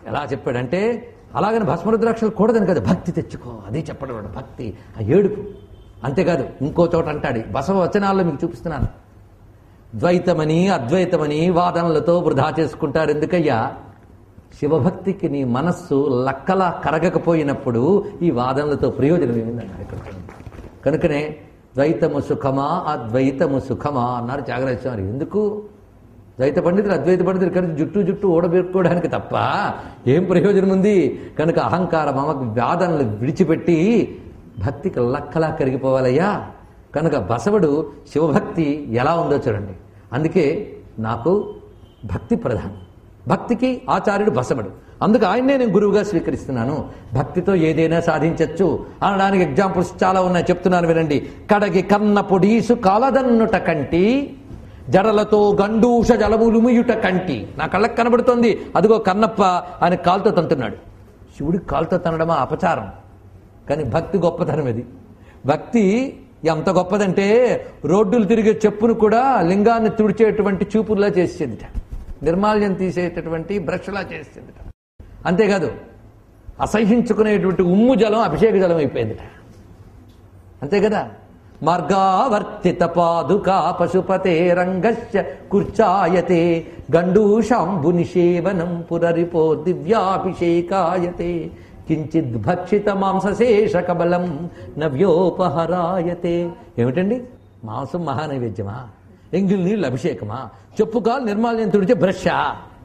ఎలా చెప్పాడంటే అలాగని భస్మరుద్రాక్షలు కూడదని కదా భక్తి తెచ్చుకో అదే చెప్పడం వాడు భక్తి ఆ ఏడుపు అంతేకాదు ఇంకో చోట అంటాడు బసవ వచనాల్లో మీకు చూపిస్తున్నాను ద్వైతమని అద్వైతమని వాదనలతో వృధా చేసుకుంటారు ఎందుకయ్యా శివభక్తికి నీ మనస్సు లక్కలా కరగకపోయినప్పుడు ఈ వాదనలతో ప్రయోజనం ఏమిందన్నారు ఇక్కడ కనుకనే ద్వైతము సుఖమా అద్వైతము సుఖమా అన్నారు త్యాగరాజ స్వామి ఎందుకు ద్వైత పండితులు అద్వైత పండితులు కలిసి జుట్టు జుట్టు ఓడబెట్టుకోవడానికి తప్ప ఏం ప్రయోజనం ఉంది కనుక అహంకార మమకు వాదనలు విడిచిపెట్టి భక్తికి లక్కలా కరిగిపోవాలయ్యా కనుక బసవుడు శివభక్తి ఎలా ఉందో చూడండి అందుకే నాకు భక్తి ప్రధానం భక్తికి ఆచార్యుడు బసవుడు అందుకు ఆయన్నే నేను గురువుగా స్వీకరిస్తున్నాను భక్తితో ఏదైనా సాధించవచ్చు అనడానికి ఎగ్జాంపుల్స్ చాలా ఉన్నాయి చెప్తున్నాను వినండి కడగి కన్న పొడీసు కాలదన్నుట కంటి జడలతో గండూష జలములుముయుట కంటి నా కళ్ళకు కనబడుతోంది అదిగో కన్నప్ప ఆయన కాలుతో తంతున్నాడు శివుడికి కాలుతో తనడమా అపచారం కానీ భక్తి గొప్పతనం ఇది భక్తి ఎంత గొప్పదంటే రోడ్డులు తిరిగే చెప్పును కూడా లింగాన్ని తుడిచేటువంటి చూపుల్లా చేసేదిట నిర్మాల్యం తీసేటటువంటి బ్రష్లా చేసేదిట అంతేకాదు అసహించుకునేటువంటి ఉమ్ము జలం అభిషేక జలం అయిపోయిందిట అంతే కదా మార్గావర్తిత పాదుకా పశుపతే రంగస్య కుర్చాయతే గండూషాంబు నిషేవనం పురరిపో దివ్యాభిషేకాయతే కించిద్ భక్షిత మాంసశేష కబలం నవ్యోపహరాయతే ఏమిటండి మాంసం మహానైవేద్యమా ఎంగిల్ నీళ్ళు అభిషేకమా చెప్పుకాలు నిర్మాల్యం తుడిచే బ్రష్షా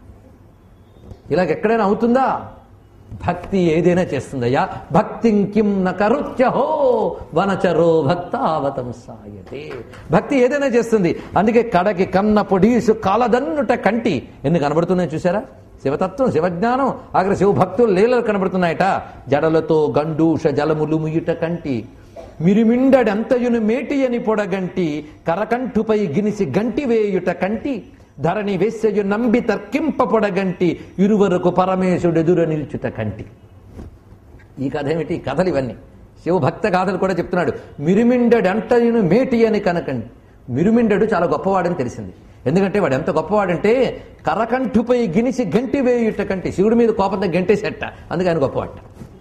ఇలాగ ఎక్కడైనా అవుతుందా భక్తి ఏదైనా చేస్తుందయ్యా భక్తిం కిం న కరుత్యహో వనచరో భక్తావతం సాయతే భక్తి ఏదైనా చేస్తుంది అందుకే కడకి కన్న పొడీసు కాలదన్నుట కంటి ఎన్ని కనబడుతున్నాయి చూసారా శివతత్వం శివజ్ఞానం ఆఖరి శివభక్తులు లీలలు కనబడుతున్నాయట జడలతో గండూష జలములు ముయుట కంటి మిరిమిండడంతయును మేటి అని పొడగంటి కరకంఠుపై గినిసి గంటి వేయుట కంటి ధరణి వేస్యయు నంబి తర్కింప పొడగంటి ఇరువరకు పరమేశుడెదుర నిల్చుట కంటి ఈ కథ ఏమిటి ఈ కథలు ఇవన్నీ శివభక్త గాథలు కూడా చెప్తున్నాడు మిరిమిండడంటయును మేటి అని కనకండి మిరిమిండడు చాలా గొప్పవాడని తెలిసింది ఎందుకంటే వాడు ఎంత గొప్పవాడంటే కరకంఠుపై గినిసి గంటి వేయుట కంటే శివుడి మీద కోపంతో గంటేసేట అందుకే ఆయన గొప్పవాట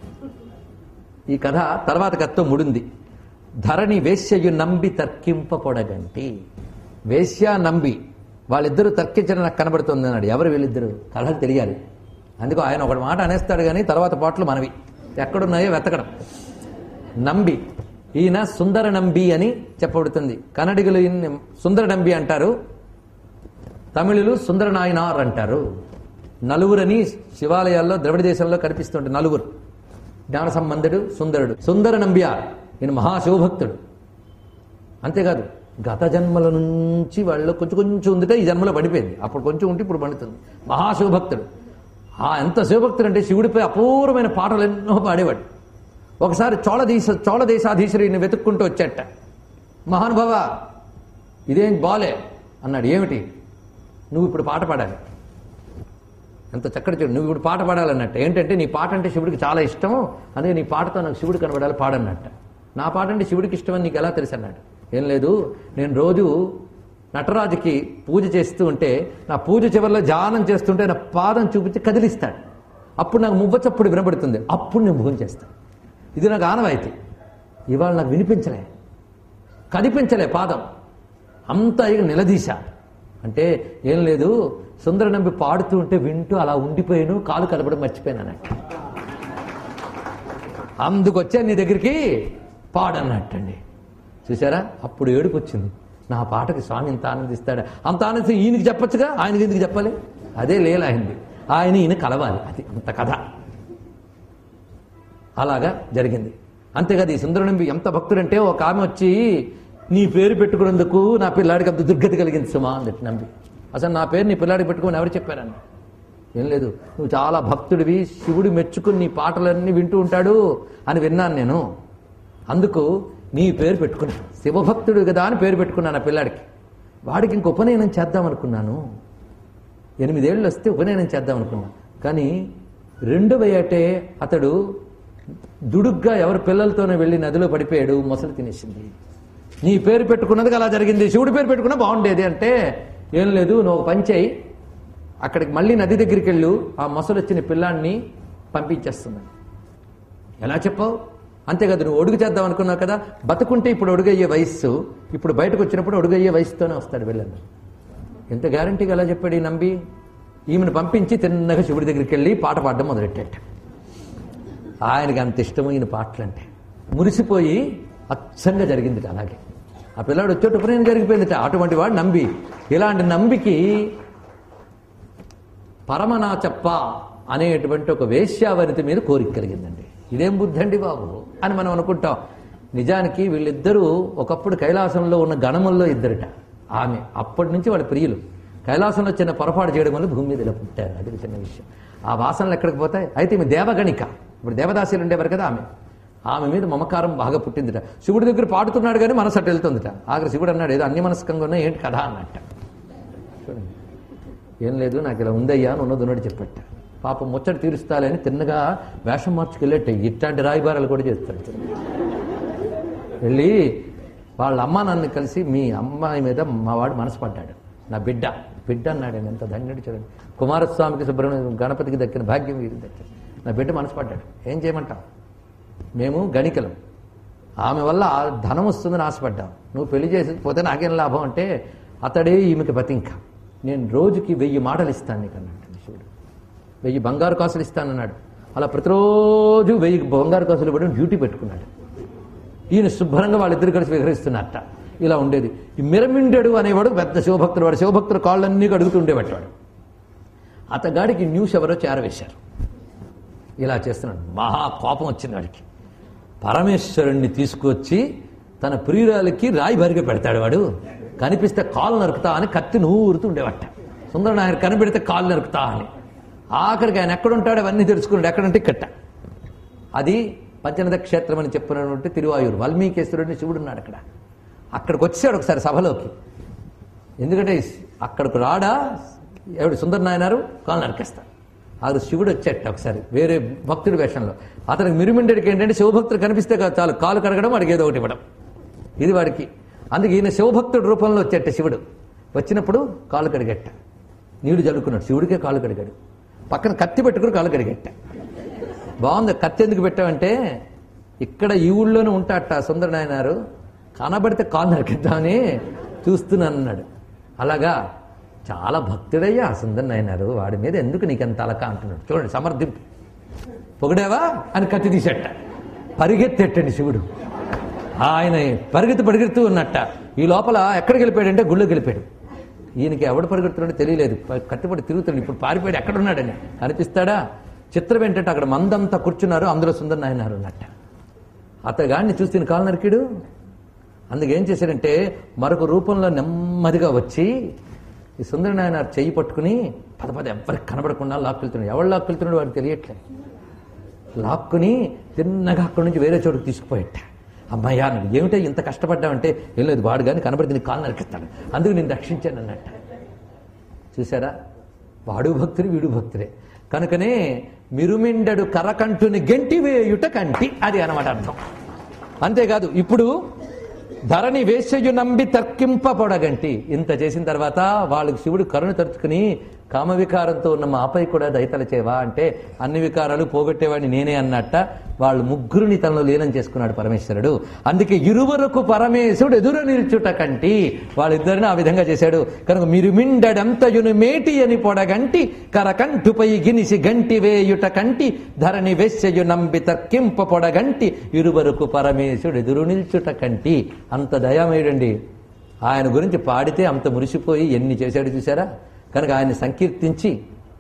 ఈ కథ తర్వాత కథతో ముడింది ధరణి వేశ్యయు నంబి తర్కింప పొడగంటి వేశ్య నంబి వాళ్ళిద్దరూ తర్కించడం నాకు కనబడుతుంది అన్నాడు ఎవరు వీళ్ళిద్దరు కథలు తెలియాలి అందుకు ఆయన ఒకటి మాట అనేస్తాడు కానీ తర్వాత పాటలు మనవి ఎక్కడున్నాయో వెతకడం నంబి ఈయన సుందర నంబి అని చెప్పబడుతుంది కన్నడిగులు ఈయన్ని సుందర నంబి అంటారు తమిళులు సుందర నాయనార్ అంటారు నలుగురని శివాలయాల్లో ద్రవిడ దేశంలో కనిపిస్తుంటారు నలుగురు జ్ఞాన సంబంధుడు సుందరుడు సుందర నంబియార్ ఈయన మహాశివభక్తుడు అంతేకాదు గత జన్మల నుంచి వాళ్ళు కొంచెం కొంచెం ఉందిటే ఈ జన్మలో పడిపోయింది అప్పుడు కొంచెం ఉంటే ఇప్పుడు పండుతుంది మహాశివభక్తుడు ఆ ఎంత శివభక్తుడు అంటే శివుడిపై అపూర్వమైన పాటలు ఎన్నో పాడేవాడు ఒకసారి చోళ దేశ చోళ దేశాధీశ్వరుని వెతుక్కుంటూ వచ్చాట మహానుభావ ఇదేం బాలే అన్నాడు ఏమిటి నువ్వు ఇప్పుడు పాట పాడాలి ఎంత చక్కటి చూడు నువ్వు ఇప్పుడు పాట పాడాలన్నట్టు ఏంటంటే నీ పాట అంటే శివుడికి చాలా ఇష్టం అందుకే నీ పాటతో నాకు శివుడు కనబడాలి పాడన్నట్ట నా పాట అంటే శివుడికి ఇష్టమని నీకు ఎలా తెలుసు అన్నాడు ఏం లేదు నేను రోజు నటరాజుకి పూజ చేస్తూ ఉంటే నా పూజ చివరిలో ధ్యానం చేస్తుంటే నా పాదం చూపించి కదిలిస్తాడు అప్పుడు నాకు మువ్వ చప్పుడు వినబడుతుంది అప్పుడు నేను భోజనం చేస్తాను ఇది నాకు ఆనవాయితీ ఇవాళ నాకు వినిపించలే కనిపించలే పాదం అంతా ఇక నిలదీశా అంటే ఏం లేదు సుందర నంబి పాడుతూ ఉంటే వింటూ అలా ఉండిపోయాను కాలు కలపడం మర్చిపోయాను అన్నట్టు అందుకొచ్చా నీ దగ్గరికి పాడన్నట్టండి చూసారా అప్పుడు ఏడుపు వచ్చింది నా పాటకి స్వామి ఇంత ఆనందిస్తాడు అంత ఆనందిస్తే ఈయనకి చెప్పొచ్చుగా ఆయనకి ఎందుకు చెప్పాలి అదే లేల అయింది ఆయన ఈయన కలవాలి అది అంత కథ అలాగా జరిగింది అంతేకాదు ఈ సుందరనంబి ఎంత భక్తుడంటే ఒక ఆమె వచ్చి నీ పేరు పెట్టుకున్నందుకు నా పిల్లాడికి అంత దుర్గతి కలిగింది సుమా అందటి నంబి అసలు నా పేరు నీ పిల్లాడికి పెట్టుకుని ఎవరు చెప్పారన్న ఏం లేదు నువ్వు చాలా భక్తుడివి శివుడు మెచ్చుకుని నీ పాటలన్నీ వింటూ ఉంటాడు అని విన్నాను నేను అందుకు నీ పేరు పెట్టుకున్నా శివభక్తుడు కదా అని పేరు పెట్టుకున్నాను ఆ పిల్లాడికి వాడికి ఇంక ఉపనయనం చేద్దాం అనుకున్నాను ఎనిమిదేళ్ళు వస్తే ఉపనయనం చేద్దాం అనుకున్నా కానీ రెండవ ఏటే అతడు దుడుగ్గా ఎవరి పిల్లలతోనే వెళ్ళి నదిలో పడిపోయాడు మొసలు తినేసింది నీ పేరు పెట్టుకున్నది అలా జరిగింది శివుడి పేరు పెట్టుకున్నా బాగుండేది అంటే ఏం లేదు నువ్వు ఒక పని చేయి అక్కడికి మళ్ళీ నది దగ్గరికి వెళ్ళు ఆ మొసలు వచ్చిన పిల్లాన్ని పంపించేస్తుంది ఎలా చెప్పావు అంతేకాదు నువ్వు ఒడుగు చేద్దాం అనుకున్నావు కదా బతుకుంటే ఇప్పుడు ఒడుగయ్యే వయస్సు ఇప్పుడు బయటకు వచ్చినప్పుడు ఒడుగయ్యే వయసుతోనే వస్తాడు వెళ్ళండి ఎంత గ్యారంటీగా ఎలా చెప్పాడు ఈ నంబి ఈమెను పంపించి తిన్నగా శివుడి దగ్గరికి వెళ్ళి పాట పాడడం మొదలెట్టాడు ఆయనకి అంత ఇష్టమైన పాటలంటే మురిసిపోయి అచ్చంగా జరిగింది అలాగే ఆ పిల్లాడు వచ్చేట ఉపనయనం జరిగిపోయిందిట అటువంటి వాడు నంబి ఇలాంటి నంబికి పరమనాచప్ప అనేటువంటి ఒక వేశ్యావనిత మీద కోరిక కలిగిందండి ఇదేం బుద్ధి అండి బాబు అని మనం అనుకుంటాం నిజానికి వీళ్ళిద్దరూ ఒకప్పుడు కైలాసంలో ఉన్న గణముల్లో ఇద్దరిట ఆమె అప్పటి నుంచి వాళ్ళ ప్రియులు కైలాసంలో చిన్న పొరపాటు చేయడం వల్ల భూమి మీద ఇలా పుట్టారు అది ఒక చిన్న విషయం ఆ వాసనలు ఎక్కడికి పోతాయి అయితే ఈమె దేవగణిక ఇప్పుడు దేవదాసీలు ఉండేవారు కదా ఆమె ఆమె మీద మమకారం బాగా పుట్టిందిట శివుడి దగ్గర పాడుతున్నాడు కానీ మనసు అటు వెళ్తుందిట ఆఖరి శివుడు అన్నాడు ఏదో అన్యమనస్కంగా ఉన్నా ఏంటి కదా అన్నట్ట చూడండి ఏం లేదు నాకు ఇలా ఉందయ్యా అని ఉన్నది ఉన్నట్టు చెప్పట్ట పాపం ముచ్చట తీరుస్తాలని తిన్నగా వేషం మార్చుకెళ్ళేట ఇట్లాంటి రాయిబారాలు కూడా చేస్తాడు వెళ్ళి వాళ్ళ అమ్మ నన్ను కలిసి మీ అమ్మాయి మీద మా వాడు మనసు పడ్డాడు నా బిడ్డ బిడ్డ అన్నాడు ఆయన ఎంత ధన్యుడు చూడండి కుమారస్వామికి సుబ్రహ్మణ్యం గణపతికి దక్కిన భాగ్యం వీరికి దక్కింది నా బిడ్డ మనసు పడ్డాడు ఏం చేయమంటావు మేము గణికలం ఆమె వల్ల ఆ ధనం వస్తుందని ఆశపడ్డాం నువ్వు పెళ్లి చేసి పోతే నాకేం లాభం అంటే అతడే ఈమెకి పతి ఇంకా నేను రోజుకి వెయ్యి మాటలు ఇస్తాను నీకు అన్నాడు శివుడు వెయ్యి బంగారు కాసులు ఇస్తానన్నాడు అలా ప్రతిరోజు వెయ్యి బంగారు కాసులు ఇవ్వడం డ్యూటీ పెట్టుకున్నాడు ఈయన శుభ్రంగా వాళ్ళిద్దరు కలిసి విహరిస్తున్నట్ట ఇలా ఉండేది ఈ మిరమిండెడు అనేవాడు పెద్ద శివభక్తుడు వాడు శివభక్తుల కాళ్ళన్నీ అడుగుతుండేవాడు వాడు అతగాడికి న్యూస్ ఎవరో చేరవేశారు ఇలా చేస్తున్నాడు మహా కోపం వచ్చింది వాడికి పరమేశ్వరుణ్ణి తీసుకొచ్చి తన ప్రియురాలకి రాయి బరిగా పెడతాడు వాడు కనిపిస్తే కాలు నరుకుతా అని కత్తి నూరుతూ ఉండేవట సుందరనాయర్ కనిపెడితే కాలు నరుకుతా అని ఆఖరికి ఆయన ఎక్కడుంటాడు అవన్నీ తెలుసుకున్నాడు ఎక్కడంటే కట్ట అది పంచనద క్షేత్రం అని చెప్పినటువంటి తిరువాయూరు వాల్మీకేశ్వరుడిని శివుడు ఉన్నాడు అక్కడ అక్కడికి వచ్చాడు ఒకసారి సభలోకి ఎందుకంటే అక్కడికి రాడా ఎవడు సుందర నాయనారు కాలు నరికేస్తాడు ఆరు శివుడు వచ్చేట ఒకసారి వేరే భక్తుడి వేషంలో అతనికి మిరుమిండడికి ఏంటంటే శివభక్తుడు కనిపిస్తే కాదు చాలు కాలు కడగడం వాడికి ఏదో ఒకటి ఇవ్వడం ఇది వాడికి అందుకే ఈయన శివభక్తుడి రూపంలో వచ్చేట శివుడు వచ్చినప్పుడు కాలు కడిగట్ట నీళ్లు జల్లుకున్నాడు శివుడికే కాలు కడిగాడు పక్కన కత్తి పెట్టుకుని కాలు కడిగట్ట బాగుంది కత్తి ఎందుకు పెట్టావంటే ఇక్కడ ఈ ఊళ్ళోనే ఉంటాట సుందర నాయనారు కనబడితే కాలు నరికిద్దామని చూస్తున్నాను అన్నాడు అలాగా చాలా భక్తుడయ్యా ఆ సుందర నాయనారు వాడి మీద ఎందుకు నీకెంత అలక అంటున్నాడు చూడండి సమర్థింపు పొగిడావా అని కత్తి తీసేట పరిగెత్తెట్టండి శివుడు ఆయన పరిగెత్తి పరిగెడుతూ ఉన్నట్ట ఈ లోపల ఎక్కడికి వెళ్ళిపోయాడంటే గుళ్ళోకి వెళ్ళిపోయాడు ఈయనకి ఎవడు పరిగెడుతున్నాడో తెలియలేదు కత్తిపడి తిరుగుతాడు ఇప్పుడు పారిపోయాడు ఎక్కడున్నాడని కనిపిస్తాడా చిత్రం ఏంటంటే అక్కడ మందంతా కూర్చున్నారు అందులో సుందర నాయనారు ఉన్నట్ట అతగాడిని చూసి ఈయన కాలు నరికాడు అందుకేం చేశాడంటే మరొక రూపంలో నెమ్మదిగా వచ్చి ఈ సుందర నాయనారు చెయ్యి పట్టుకుని పద పద ఎవరికి కనబడకుండా లాక్కెళ్తున్నాడు ఎవరు లాక్కెళ్తున్నాడు వాడికి తెలియట్లేదు లాక్కుని తిన్నగా అక్కడి నుంచి వేరే చోటుకు తీసుకుపోయట అమ్మాయ్యా అన్నాడు ఏమిటో ఇంత కష్టపడ్డావంటే ఏం లేదు వాడు కానీ కనబడితే నీ కాలు నరికిస్తాడు అందుకు నేను రక్షించాను అన్నట్ట చూసారా వాడు భక్తుడు వీడు భక్తుడే కనుకనే మిరుమిండడు కరకంటుని గెంటి వేయుట కంటి అది అనమాట అర్థం అంతేకాదు ఇప్పుడు ధరణి వేశ్యయు నంబి తర్కింప పొడగంటి ఇంత చేసిన తర్వాత వాళ్ళకి శివుడు కరుణ తరుచుకుని కామ వికారంతో ఉన్న మా ఆపై కూడా దయతల చేవా అంటే అన్ని వికారాలు పోగొట్టేవాడిని నేనే అన్నట్ట వాళ్ళు ముగ్గురిని తనలో లీనం చేసుకున్నాడు పరమేశ్వరుడు అందుకే ఇరువరకు పరమేశ్వరుడు ఎదురు నిల్చుట కంటి వాళ్ళిద్దరిని ఆ విధంగా చేశాడు కనుక మీరు మిండడంతయును మేటి అని పొడగంటి కరకంఠుపై గినిసి గంటి వేయుట కంటి ధరణి వెస్యయు నంబి తర్కింప పొడగంటి ఇరువరకు పరమేశ్వరుడు ఎదురు నిల్చుట కంటి అంత దయామయుడండి ఆయన గురించి పాడితే అంత మురిసిపోయి ఎన్ని చేశాడు చూసారా కనుక ఆయన్ని సంకీర్తించి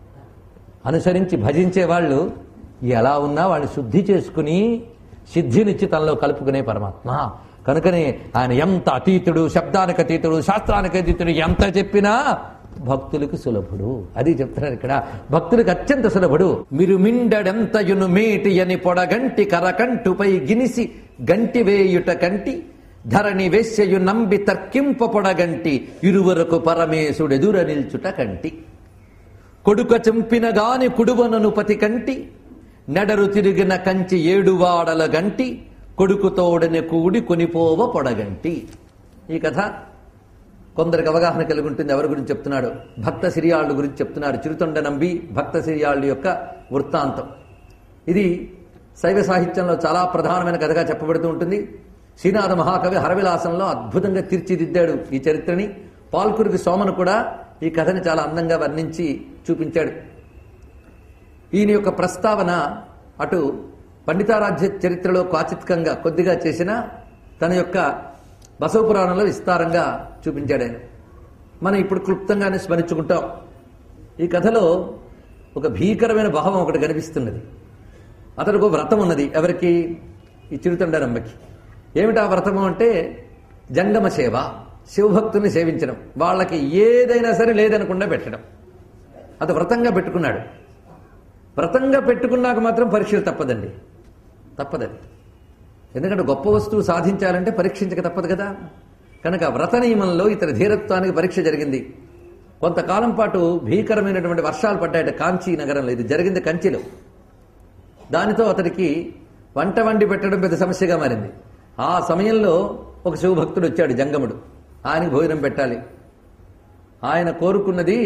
అనుసరించి భజించే వాళ్ళు ఎలా ఉన్నా వాళ్ళని శుద్ధి చేసుకుని సిద్ధినిచ్చి తనలో కలుపుకునే పరమాత్మ కనుకనే ఆయన ఎంత అతీతుడు శబ్దానికి అతీతుడు శాస్త్రానికి అతీతుడు ఎంత చెప్పినా భక్తులకు సులభుడు అది చెప్తున్నారు ఇక్కడ భక్తులకు అత్యంత సులభుడు మీరు మిండడెంతయును మేటి అని పొడగంటి కరకంటుపై గినిసి గంటి వేయుట కంటి ధరణి వేశ్యయు నంబి తర్కింప పొడగంటి ఇరువరకు పరమేశుడెదుర నిల్చుట కంటి కొడుక చెంపిన గాని కుడువనను పతి కంటి నెడరు తిరిగిన కంచి ఏడువాడల గంటి కొడుకుతోడని కూడి కొనిపోవ పొడగంటి ఈ కథ కొందరికి అవగాహన కలిగి ఉంటుంది ఎవరి గురించి చెప్తున్నాడు భక్త సిరియాళ్ళు గురించి చెప్తున్నారు చిరుతొండ నంబి భక్త సిరియాళ్ళు యొక్క వృత్తాంతం ఇది శైవ సాహిత్యంలో చాలా ప్రధానమైన కథగా చెప్పబడుతూ ఉంటుంది శ్రీనాథ మహాకవి హరవిలాసంలో అద్భుతంగా తీర్చిదిద్దాడు ఈ చరిత్రని పాల్కురికి సోమను కూడా ఈ కథని చాలా అందంగా వర్ణించి చూపించాడు ఈయన యొక్క ప్రస్తావన అటు పండితారాధ్య చరిత్రలో క్వాచిత్కంగా కొద్దిగా చేసిన తన యొక్క బసవ పురాణంలో విస్తారంగా చూపించాడు ఆయన మనం ఇప్పుడు క్లుప్తంగానే స్మరించుకుంటాం ఈ కథలో ఒక భీకరమైన భావం ఒకటి కనిపిస్తున్నది అతడికి ఒక వ్రతం ఉన్నది ఎవరికి ఈ చిరుతండరమ్మకి ఏమిటి ఆ వ్రతము అంటే జంగమ సేవ శివభక్తుని సేవించడం వాళ్ళకి ఏదైనా సరే లేదనకుండా పెట్టడం అది వ్రతంగా పెట్టుకున్నాడు వ్రతంగా పెట్టుకున్నాక మాత్రం పరీక్షలు తప్పదండి తప్పదది ఎందుకంటే గొప్ప వస్తువు సాధించాలంటే పరీక్షించక తప్పదు కదా కనుక వ్రత నియమంలో ఇతని ధీరత్వానికి పరీక్ష జరిగింది కొంతకాలం పాటు భీకరమైనటువంటి వర్షాలు పడ్డాయట కాంచీ నగరంలో ఇది జరిగింది కంచిలో దానితో అతడికి వంట వండి పెట్టడం పెద్ద సమస్యగా మారింది ఆ సమయంలో ఒక శివభక్తుడు వచ్చాడు జంగముడు ఆయనకి భోజనం పెట్టాలి ఆయన కోరుకున్నది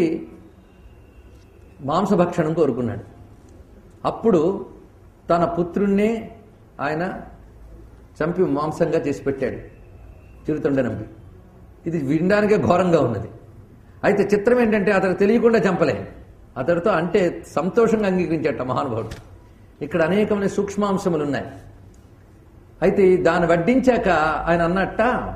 మాంసభక్షణం కోరుకున్నాడు అప్పుడు తన పుత్రుణ్ణే ఆయన చంపి మాంసంగా చేసి పెట్టాడు చిరుతొండనంపి ఇది వినడానికే ఘోరంగా ఉన్నది అయితే చిత్రం ఏంటంటే అతను తెలియకుండా చంపలే అతడితో అంటే సంతోషంగా అంగీకరించాట మహానుభావుడు ఇక్కడ అనేకమైన సూక్ష్మాంశములు ఉన్నాయి అయితే దాన్ని వడ్డించాక ఆయన అన్నట్ట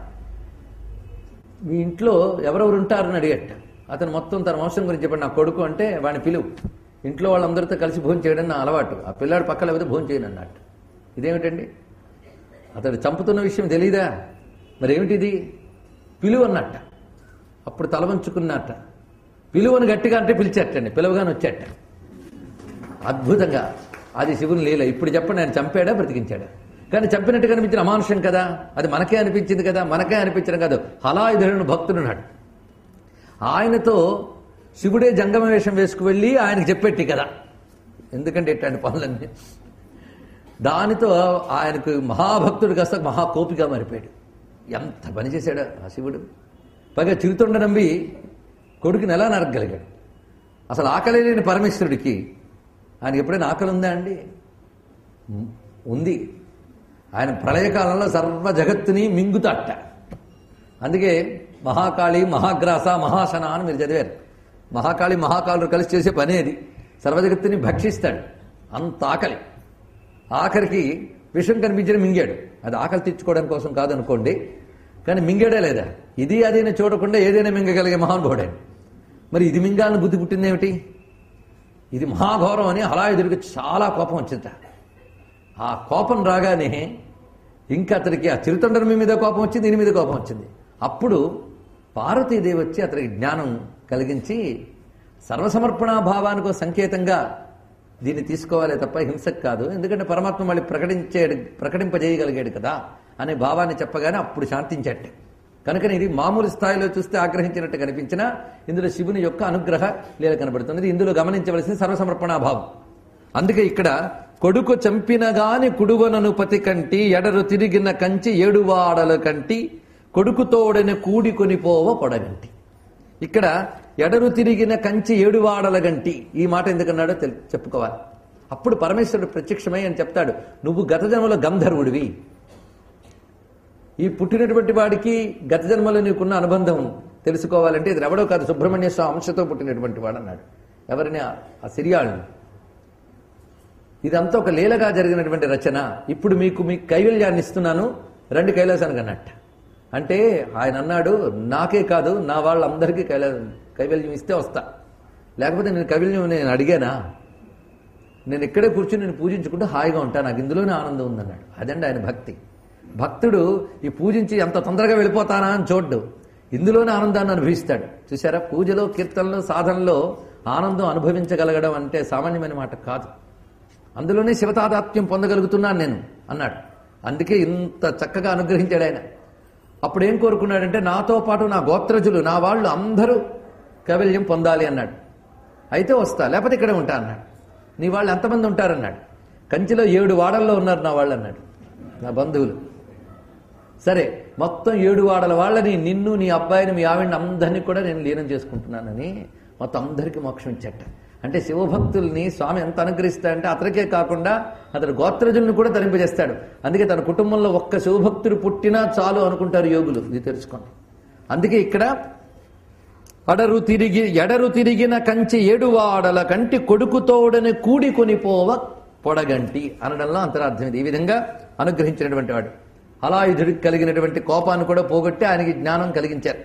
మీ ఇంట్లో ఎవరెవరు ఉంటారని అడిగట అతను మొత్తం తన వంశం గురించి చెప్పాడు నా కొడుకు అంటే వాడిని పిలువు ఇంట్లో వాళ్ళందరితో కలిసి భోజనం చేయడం నా అలవాటు ఆ పిల్లాడు పక్కన లేకపోతే భోజనం చేయను అన్నట్టు ఇదేమిటండి అతడు చంపుతున్న విషయం తెలీదా మరి ఏమిటిది పిలువు అన్నట్ట అప్పుడు తల వంచుకున్నట్ట పిలువని గట్టిగా అంటే పిలిచేటండి పిలవగానే వచ్చేట అద్భుతంగా అది శివుని లీల ఇప్పుడు చెప్పండి ఆయన చంపాడా బ్రతికించాడా కానీ చంపినట్టు కనిపించిన అమానుషం కదా అది మనకే అనిపించింది కదా మనకే అనిపించడం కాదు హలాయుధుడు భక్తుడున్నాడు ఆయనతో శివుడే జంగమ వేషం వేసుకు వెళ్ళి ఆయనకు చెప్పెట్టి కదా ఎందుకంటే ఇట్లాంటి పనులన్నీ దానితో ఆయనకు మహాభక్తుడు కాస్త మహాకోపిగా మారిపోయాడు ఎంత పని చేశాడు ఆ శివుడు పైగా చిరుతుండ నమ్మి కొడుకుని ఎలా నరగలిగాడు అసలు ఆకలి లేని పరమేశ్వరుడికి ఆయనకి ఎప్పుడైనా ఆకలి ఉందా అండి ఉం- ఉంది ఆయన ప్రళయకాలంలో సర్వ జగత్తుని మింగుతాట అందుకే మహాకాళి మహాగ్రాస మహాసన అని మీరు చదివారు మహాకాళి మహాకాళులు కలిసి చేసే పని అది సర్వజగత్తుని భక్షిస్తాడు అంత ఆకలి ఆఖరికి విషం కనిపించిన మింగాడు అది ఆకలి తెచ్చుకోవడం కోసం కాదనుకోండి కానీ మింగాడే లేదా ఇది అదైనా చూడకుండా ఏదైనా మింగగలిగే మహానుభావుడే మరి ఇది మింగాలని బుద్ధి పుట్టిందేమిటి ఇది మహాఘోరం అని హలాయుధుడికి చాలా కోపం వచ్చిందట ఆ కోపం రాగానే ఇంకా అతనికి ఆ చిరుతండరం మీద కోపం వచ్చింది దీని మీద కోపం వచ్చింది అప్పుడు పార్వతీదేవి వచ్చి అతనికి జ్ఞానం కలిగించి సర్వసమర్పణా భావానికి ఒక సంకేతంగా దీన్ని తీసుకోవాలే తప్ప హింసకు కాదు ఎందుకంటే పరమాత్మ మళ్ళీ ప్రకటించే ప్రకటింపజేయగలిగాడు కదా అనే భావాన్ని చెప్పగానే అప్పుడు శాంతించట్టే కనుకని ఇది మామూలు స్థాయిలో చూస్తే ఆగ్రహించినట్టు కనిపించినా ఇందులో శివుని యొక్క అనుగ్రహ లీల కనబడుతున్నది ఇందులో గమనించవలసిన సర్వసమర్పణాభావం అందుకే ఇక్కడ కొడుకు చంపినగాని కుడువనను పతి కంటి ఎడరు తిరిగిన కంచి ఏడువాడల కంటి కొడుకుతోడని కూడి పోవ పొడగంటి ఇక్కడ ఎడరు తిరిగిన కంచి ఏడువాడల గంటి ఈ మాట ఎందుకన్నాడో తెల్- చెప్పుకోవాలి అప్పుడు పరమేశ్వరుడు ప్రత్యక్షమై అని చెప్తాడు నువ్వు గత జన్మలో గంధర్వుడివి ఈ పుట్టినటువంటి వాడికి గత జన్మలో నీకున్న అనుబంధం తెలుసుకోవాలంటే ఇది ఎవడో కాదు సుబ్రహ్మణ్య స్వామి అంశతో పుట్టినటువంటి వాడు అన్నాడు ఎవరిని ఆ- ఆ సిరియాళ్ళని ఇదంతా ఒక లీలగా జరిగినటువంటి రచన ఇప్పుడు మీకు మీకు కైవల్యాన్ని ఇస్తున్నాను రెండు కైలాసానికి అన్నట్ట అంటే ఆయన అన్నాడు నాకే కాదు నా వాళ్ళందరికీ కైలా కైవల్యం ఇస్తే వస్తా లేకపోతే నేను కైవల్యం నేను అడిగానా నేను ఇక్కడే కూర్చుని నేను పూజించుకుంటూ హాయిగా ఉంటాను నాకు ఇందులోనే ఆనందం ఉందన్నాడు అదండి ఆయన భక్తి భక్తుడు ఈ పూజించి ఎంత తొందరగా వెళ్ళిపోతానా అని చూడ్డు ఇందులోనే ఆనందాన్ని అనుభవిస్తాడు చూసారా పూజలో కీర్తనలో సాధనలో ఆనందం అనుభవించగలగడం అంటే సామాన్యమైన మాట కాదు అందులోనే శివతాదాత్మ్యం పొందగలుగుతున్నాను నేను అన్నాడు అందుకే ఇంత చక్కగా అనుగ్రహించాడు ఆయన అప్పుడు ఏం కోరుకున్నాడంటే నాతో పాటు నా గోత్రజులు నా వాళ్ళు అందరూ కైవల్యం పొందాలి అన్నాడు అయితే వస్తా లేకపోతే ఇక్కడే ఉంటా అన్నాడు నీ వాళ్ళు ఎంతమంది ఉంటారన్నాడు కంచిలో ఏడు వాడల్లో ఉన్నారు నా వాళ్ళు అన్నాడు నా బంధువులు సరే మొత్తం ఏడు వాడల వాళ్ళని నిన్ను నీ అబ్బాయిని మీ ఆవిడని అందరినీ కూడా నేను లీనం చేసుకుంటున్నానని మొత్తం అందరికీ మోక్షం ఇచ్చట అంటే శివభక్తుల్ని స్వామి ఎంత అనుగ్రహిస్తాడంటే అతనికే కాకుండా అతడు గోత్రజుల్ని కూడా తరింపజేస్తాడు అందుకే తన కుటుంబంలో ఒక్క శివభక్తుడు పుట్టినా చాలు అనుకుంటారు యోగులు ఇది తెలుసుకోండి అందుకే ఇక్కడ అడరు తిరిగి ఎడరు తిరిగిన కంచి ఏడువాడల కంటి కొడుకుతోడని కూడి కొనిపోవ పొడగంటి అనడంలో అంతరార్థం ఇది ఈ విధంగా అనుగ్రహించినటువంటి వాడు హలాయుధుడికి కలిగినటువంటి కోపాన్ని కూడా పోగొట్టి ఆయనకి జ్ఞానం కలిగించారు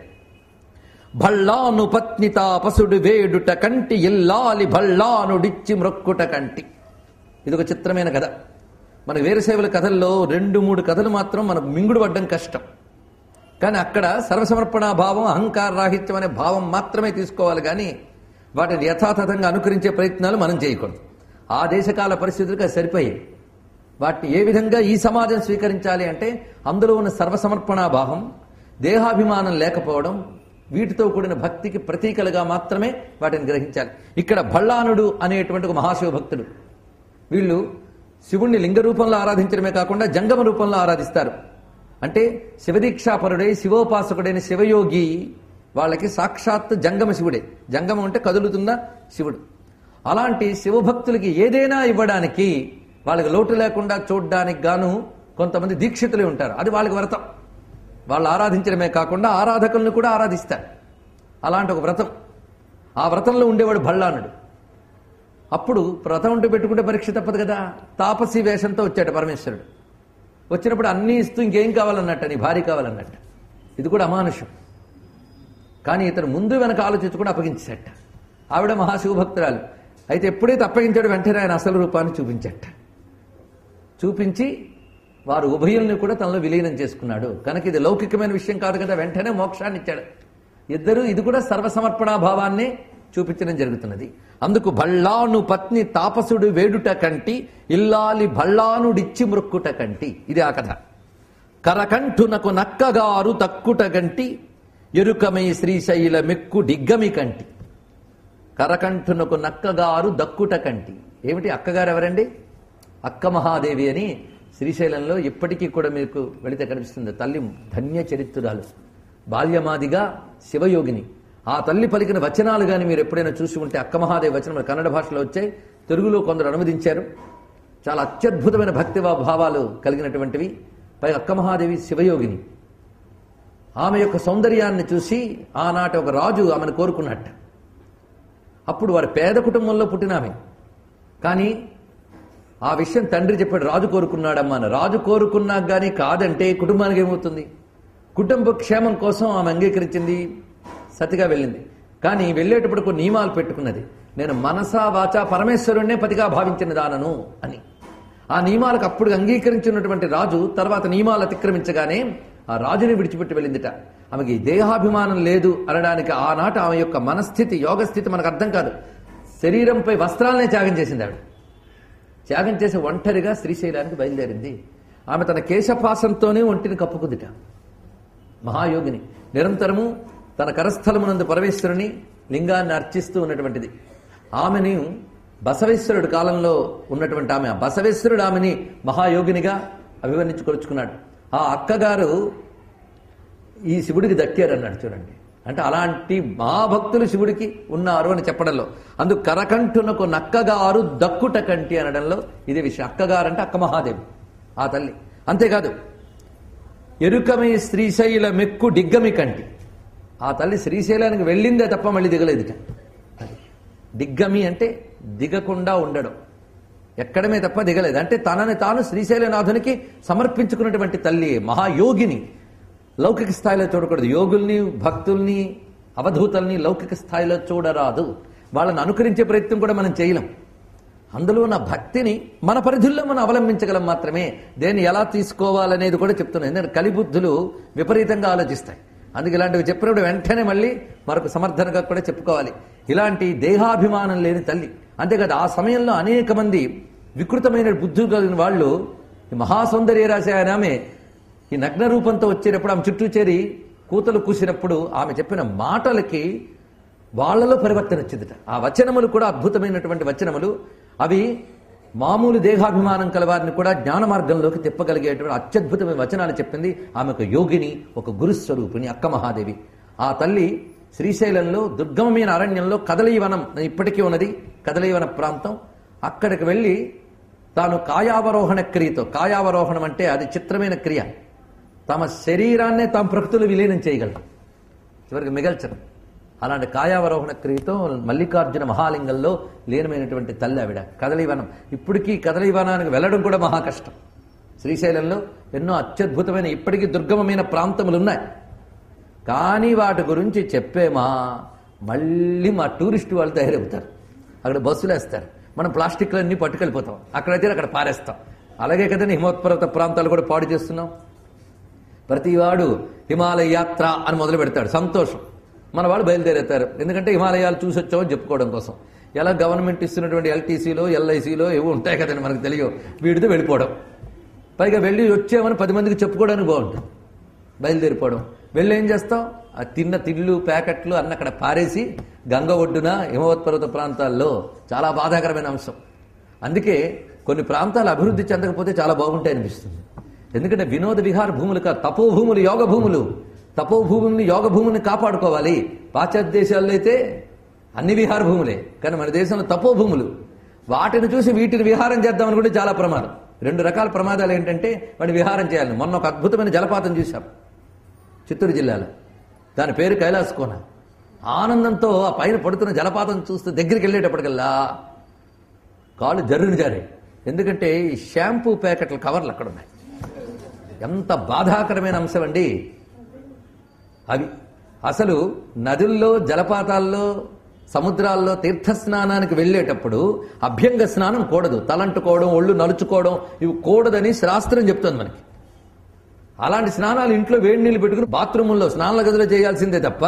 భళ్ళాను పత్ని తాపసుడు వేడుట కంటి ఇల్లాలి భళ్ళానుడిచ్చి మ్రొక్కుట కంటి ఇది ఒక చిత్రమైన కథ మన వీరశైవుల కథల్లో రెండు మూడు కథలు మాత్రం మనకు మింగుడు పడ్డం కష్టం కానీ అక్కడ సర్వసమర్పణ భావం అహంకార రాహిత్యం అనే భావం మాత్రమే తీసుకోవాలి కానీ వాటిని యథాతథంగా అనుకరించే ప్రయత్నాలు మనం చేయకూడదు ఆ దేశకాల పరిస్థితులకు అది సరిపోయాయి వాటిని ఏ విధంగా ఈ సమాజం స్వీకరించాలి అంటే అందులో ఉన్న సర్వసమర్పణ భావం దేహాభిమానం లేకపోవడం వీటితో కూడిన భక్తికి ప్రతీకలుగా మాత్రమే వాటిని గ్రహించాలి ఇక్కడ భళ్ళానుడు అనేటువంటి ఒక మహాశివభక్తుడు వీళ్ళు శివుణ్ణి లింగ రూపంలో ఆరాధించడమే కాకుండా జంగమ రూపంలో ఆరాధిస్తారు అంటే శివదీక్షాపరుడై శివోపాసకుడైన శివయోగి వాళ్ళకి సాక్షాత్ జంగమ శివుడే జంగమం అంటే కదులుతున్న శివుడు అలాంటి శివభక్తులకి ఏదైనా ఇవ్వడానికి వాళ్ళకి లోటు లేకుండా చూడడానికి గాను కొంతమంది దీక్షితులే ఉంటారు అది వాళ్ళకి వ్రతం వాళ్ళు ఆరాధించడమే కాకుండా ఆరాధకులను కూడా ఆరాధిస్తారు అలాంటి ఒక వ్రతం ఆ వ్రతంలో ఉండేవాడు భళ్ళానుడు అప్పుడు వ్రతం ఉంటూ పెట్టుకుంటే పరీక్ష తప్పదు కదా తాపసి వేషంతో వచ్చాడు పరమేశ్వరుడు వచ్చినప్పుడు అన్నీ ఇస్తూ ఇంకేం కావాలన్నట్ట నీ భార్య కావాలన్నట్ట ఇది కూడా అమానుషం కానీ ఇతను ముందు వెనక ఆలోచించకుండా అప్పగించాట ఆవిడ మహాశివభక్తురాలు అయితే ఎప్పుడైతే అప్పగించాడో వెంటనే ఆయన అసలు రూపాన్ని చూపించట చూపించి వారు ఉభయుల్ని కూడా తనలో విలీనం చేసుకున్నాడు కనుక ఇది లౌకికమైన విషయం కాదు కదా వెంటనే మోక్షాన్ని ఇచ్చాడు ఇద్దరు ఇది కూడా సర్వసమర్పణా భావాన్ని చూపించడం జరుగుతున్నది అందుకు భళ్ళాను పత్ని తాపసుడు వేడుట కంటి ఇల్లాలి భళ్ళానుడిచ్చి మృక్కుట కంటి ఇది ఆ కథ కరకంఠునకు నక్కగారు తక్కుట గంటి ఎరుకమై శ్రీశైల మెక్కు డిగ్గమి కంటి కరకంఠునకు నక్కగారు దక్కుట కంటి ఏమిటి అక్కగారు ఎవరండి అక్క మహాదేవి అని శ్రీశైలంలో ఇప్పటికీ కూడా మీకు వెళితే కనిపిస్తుంది తల్లి ధన్య చరిత్రురాలు బాల్యమాదిగా శివయోగిని ఆ తల్లి పలికిన వచనాలు కానీ మీరు ఎప్పుడైనా చూసి ఉంటే అక్క మహాదేవి వచనం మన కన్నడ భాషలో వచ్చాయి తెలుగులో కొందరు అనువదించారు చాలా అత్యద్భుతమైన భక్తి భావాలు కలిగినటువంటివి పై అక్క మహాదేవి శివయోగిని ఆమె యొక్క సౌందర్యాన్ని చూసి ఆనాటి ఒక రాజు ఆమెను కోరుకున్నట్ట అప్పుడు వారి పేద కుటుంబంలో పుట్టిన ఆమె కానీ ఆ విషయం తండ్రి చెప్పాడు రాజు కోరుకున్నాడమ్మా అని రాజు కోరుకున్నా కానీ కాదంటే కుటుంబానికి ఏమవుతుంది కుటుంబ క్షేమం కోసం ఆమె అంగీకరించింది సతిగా వెళ్ళింది కానీ వెళ్ళేటప్పుడు కొన్ని నియమాలు పెట్టుకున్నది నేను మనసా వాచా పరమేశ్వరుణ్ణే పతిగా భావించిన దానను అని ఆ నియమాలకు అప్పుడు అంగీకరించినటువంటి రాజు తర్వాత నియమాలు అతిక్రమించగానే ఆ రాజుని విడిచిపెట్టి వెళ్ళిందిట ఆమెకి దేహాభిమానం లేదు అనడానికి ఆనాటి ఆమె యొక్క మనస్థితి యోగస్థితి మనకు అర్థం కాదు శరీరంపై వస్త్రాలనే త్యాగం చేసింది ఆవిడ త్యాగం చేసి ఒంటరిగా శ్రీశైలానికి బయలుదేరింది ఆమె తన కేశపాసంతోనే ఒంటిని కప్పుకుందిట మహాయోగిని నిరంతరము తన కరస్థలమునందు పరమేశ్వరుని లింగాన్ని అర్చిస్తూ ఉన్నటువంటిది ఆమెని బసవేశ్వరుడు కాలంలో ఉన్నటువంటి ఆమె ఆ బసవేశ్వరుడు ఆమెని మహాయోగినిగా అభివర్ణించుకొచ్చుకున్నాడు ఆ అక్కగారు ఈ శివుడికి దక్కారు అన్నాడు చూడండి అంటే అలాంటి మహాభక్తులు శివుడికి ఉన్నారు అని చెప్పడంలో అందుకు కరకంఠునకు నక్కగారు దక్కుట కంటి అనడంలో ఇదే విషయం అక్కగారు అంటే అక్క మహాదేవి ఆ తల్లి అంతేకాదు ఎరుకమి శ్రీశైల మెక్కు డిగ్గమి కంటి ఆ తల్లి శ్రీశైలానికి వెళ్ళిందే తప్ప మళ్ళీ దిగలేదు ఇక. అది డిగ్గమి అంటే దిగకుండా ఉండడం ఎక్కడమే తప్ప దిగలేదు అంటే తనని తాను శ్రీశైలనాథునికి సమర్పించుకున్నటువంటి తల్లి మహాయోగిని లౌకిక స్థాయిలో చూడకూడదు యోగుల్ని భక్తుల్ని అవధూతల్ని లౌకిక స్థాయిలో చూడరాదు వాళ్ళని అనుకరించే ప్రయత్నం కూడా మనం చేయలేం అందులో ఉన్న భక్తిని మన పరిధుల్లో మనం అవలంబించగలం మాత్రమే దేన్ని ఎలా తీసుకోవాలనేది కూడా చెప్తున్నాను ఎందుకంటే కలిబుద్ధులు విపరీతంగా ఆలోచిస్తాయి అందుకే ఇలాంటివి చెప్పినప్పుడు వెంటనే మళ్ళీ మరొక సమర్థనగా కూడా చెప్పుకోవాలి ఇలాంటి దేహాభిమానం లేని తల్లి అంతేకాదు ఆ సమయంలో అనేక మంది వికృతమైన బుద్ధులు కలిగిన వాళ్ళు ఈ మహాసౌందర్య రాశి ఆయన ఆమె ఈ నగ్న రూపంతో వచ్చేటప్పుడు ఆమె చుట్టూ చేరి కూతలు కూసినప్పుడు ఆమె చెప్పిన మాటలకి వాళ్ళలో పరివర్తన వచ్చిందిట ఆ వచనములు కూడా అద్భుతమైనటువంటి వచనములు అవి మామూలు దేహాభిమానం కల వారిని కూడా జ్ఞాన మార్గంలోకి తిప్పగలిగేటువంటి అత్యద్భుతమైన వచనాలు చెప్పింది ఆమె ఒక యోగిని ఒక గురుస్వరూపిణి అక్క మహాదేవి ఆ తల్లి శ్రీశైలంలో దుర్గమమైన అరణ్యంలో కదలీవనం ఇప్పటికీ ఉన్నది కదలీవన ప్రాంతం అక్కడికి వెళ్ళి తాను కాయావరోహణ క్రియతో కాయావరోహణం అంటే అది చిత్రమైన క్రియ తమ శరీరాన్నే తాము ప్రకృతిలో విలీనం చేయగలరు చివరికి మిగల్చరు అలాంటి కాయావరోహణ క్రియతో మల్లికార్జున మహాలింగంలో లీనమైనటువంటి తల్లి ఆవిడ కదలీవనం ఇప్పటికీ కదలీవనానికి వెళ్ళడం కూడా మహా కష్టం శ్రీశైలంలో ఎన్నో అత్యద్భుతమైన ఇప్పటికీ దుర్గమమైన ప్రాంతములు ఉన్నాయి కానీ వాటి గురించి చెప్పేమా మళ్ళీ మా టూరిస్ట్ వాళ్ళు తయారవుతారు అక్కడ బస్సులు వేస్తారు మనం ప్లాస్టిక్లన్నీ పట్టుకెళ్ళిపోతాం అక్కడైతే అక్కడ పారేస్తాం అలాగే కదండి హిమోత్పర్వత ప్రాంతాలు కూడా పాడు చేస్తున్నాం ప్రతివాడు హిమాలయ యాత్ర అని మొదలు పెడతాడు సంతోషం మన వాళ్ళు బయలుదేరేస్తారు ఎందుకంటే హిమాలయాలు చూసి వచ్చామని చెప్పుకోవడం కోసం ఎలా గవర్నమెంట్ ఇస్తున్నటువంటి ఎల్టీసీలో ఎల్ఐసీలో ఏవో ఉంటాయి కదండి మనకు తెలియవు వీడితో వెళ్ళిపోవడం పైగా వెళ్ళి వచ్చామని పది మందికి చెప్పుకోవడానికి బాగుంటుంది బయలుదేరిపోవడం వెళ్ళి ఏం చేస్తాం ఆ తిన్న తిళ్ళు ప్యాకెట్లు అన్న అక్కడ పారేసి గంగ ఒడ్డున హిమవత్పర్వత ప్రాంతాల్లో చాలా బాధాకరమైన అంశం అందుకే కొన్ని ప్రాంతాలు అభివృద్ధి చెందకపోతే చాలా బాగుంటాయి అనిపిస్తుంది ఎందుకంటే వినోద విహార భూములు కాదు తపోభూములు యోగ భూములు తపోభూముల్ని యోగ భూముల్ని కాపాడుకోవాలి పాశ్చాత్య దేశాల్లో అయితే అన్ని విహార భూములే కానీ మన దేశంలో తపోభూములు వాటిని చూసి వీటిని విహారం చేద్దామని కూడా చాలా ప్రమాదం రెండు రకాల ప్రమాదాలు ఏంటంటే వాడిని విహారం చేయాలి మొన్న ఒక అద్భుతమైన జలపాతం చూశాం చిత్తూరు జిల్లాలో దాని పేరు కైలాస కోన ఆనందంతో ఆ పైన పడుతున్న జలపాతం చూస్తే దగ్గరికి వెళ్ళేటప్పటికల్లా కాళ్ళు జర్రుని జారే ఎందుకంటే ఈ షాంపూ ప్యాకెట్ల కవర్లు అక్కడ ఉన్నాయి ఎంత బాధాకరమైన అంశం అండి అవి అసలు నదుల్లో జలపాతాల్లో సముద్రాల్లో తీర్థస్నానానికి వెళ్ళేటప్పుడు అభ్యంగ స్నానం కూడదు తలంటుకోవడం ఒళ్ళు నలుచుకోవడం ఇవి కూడదని శాస్త్రం చెప్తుంది మనకి అలాంటి స్నానాలు ఇంట్లో వేడి నీళ్ళు పెట్టుకుని బాత్రూముల్లో స్నానాల గదిలో చేయాల్సిందే తప్ప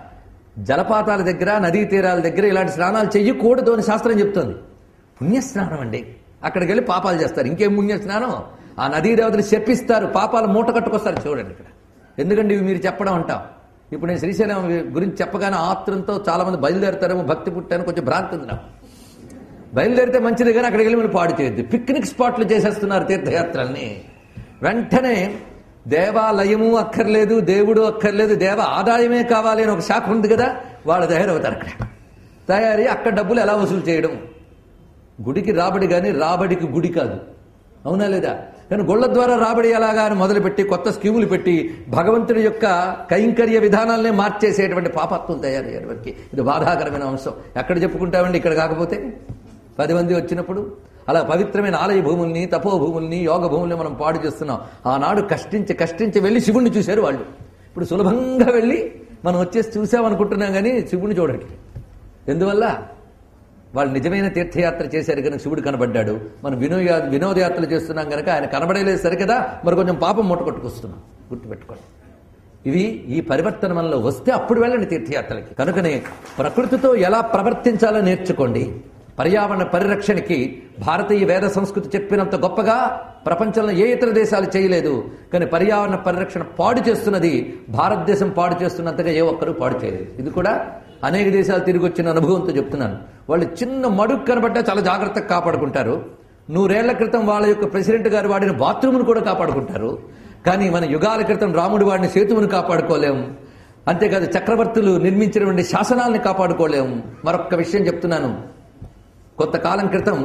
జలపాతాల దగ్గర నదీ తీరాల దగ్గర ఇలాంటి స్నానాలు చెయ్యకూడదు అని శాస్త్రం చెప్తుంది పుణ్యస్నానం అండి అక్కడికి వెళ్ళి పాపాలు చేస్తారు ఇంకేం పుణ్యస్నానం ఆ నదీ దేవతలు చెప్పిస్తారు పాపాలు మూట కట్టుకొస్తారు చూడండి ఇక్కడ ఎందుకంటే ఇవి మీరు చెప్పడం అంటాం ఇప్పుడు నేను శ్రీశైలం గురించి చెప్పగానే ఆత్రంతో చాలా మంది బయలుదేరుతారేమో భక్తి పుట్టాను కొంచెం భ్రాంతి ఉంది నాకు బయలుదేరితే మంచిది కానీ అక్కడికి వెళ్ళి మీరు పాడు చేయొద్దు పిక్నిక్ స్పాట్లు చేసేస్తున్నారు తీర్థయాత్రల్ని వెంటనే దేవాలయము అక్కర్లేదు దేవుడు అక్కర్లేదు దేవ ఆదాయమే కావాలి అని ఒక శాఖ ఉంది కదా వాళ్ళు తయారవుతారు అక్కడ తయారీ అక్కడ డబ్బులు ఎలా వసూలు చేయడం గుడికి రాబడి కానీ రాబడికి గుడి కాదు అవునా లేదా కానీ గొళ్ళ ద్వారా రాబడి ఎలాగా అని మొదలుపెట్టి కొత్త స్కీములు పెట్టి భగవంతుడి యొక్క కైంకర్య విధానాలనే మార్చేసేటువంటి పాపత్వం తయారయ్యారు వారికి ఇది బాధాకరమైన అంశం ఎక్కడ చెప్పుకుంటామండి ఇక్కడ కాకపోతే పది మంది వచ్చినప్పుడు అలా పవిత్రమైన ఆలయ భూముల్ని తపో భూముల్ని యోగ భూముల్ని మనం పాడు చేస్తున్నాం ఆనాడు కష్టించి కష్టించి వెళ్ళి శివుణ్ణి చూశారు వాళ్ళు ఇప్పుడు సులభంగా వెళ్ళి మనం వచ్చేసి చూసామనుకుంటున్నాం కానీ శివుణ్ణి చూడండి ఎందువల్ల వాళ్ళు నిజమైన తీర్థయాత్ర చేశారు కనుక శివుడు కనబడ్డాడు మనం వినోద వినోదయాత్రలు చేస్తున్నాం కనుక ఆయన కనబడలేదు సరి కదా మరి కొంచెం పాపం మూట కొట్టుకొస్తున్నాం గుర్తుపెట్టుకోండి ఇవి ఈ పరివర్తన మనలో వస్తే అప్పుడు వెళ్ళండి తీర్థయాత్రలకి కనుకనే ప్రకృతితో ఎలా ప్రవర్తించాలో నేర్చుకోండి పర్యావరణ పరిరక్షణకి భారతీయ వేద సంస్కృతి చెప్పినంత గొప్పగా ప్రపంచంలో ఏ ఇతర దేశాలు చేయలేదు కానీ పర్యావరణ పరిరక్షణ పాడు చేస్తున్నది భారతదేశం పాడు చేస్తున్నంతగా ఏ ఒక్కరూ పాడు చేయలేదు ఇది కూడా అనేక దేశాలు తిరిగి వచ్చిన అనుభవంతో చెప్తున్నాను వాళ్ళు చిన్న మడుగు కనబడ్డా చాలా జాగ్రత్తగా కాపాడుకుంటారు నూరేళ్ల క్రితం వాళ్ళ యొక్క ప్రెసిడెంట్ గారు వాడిన బాత్రూమ్ను కూడా కాపాడుకుంటారు కానీ మన యుగాల క్రితం రాముడు వాడిని సేతువును కాపాడుకోలేం అంతేకాదు చక్రవర్తులు నిర్మించినటువంటి శాసనాలను కాపాడుకోలేం మరొక్క విషయం చెప్తున్నాను కొంతకాలం క్రితం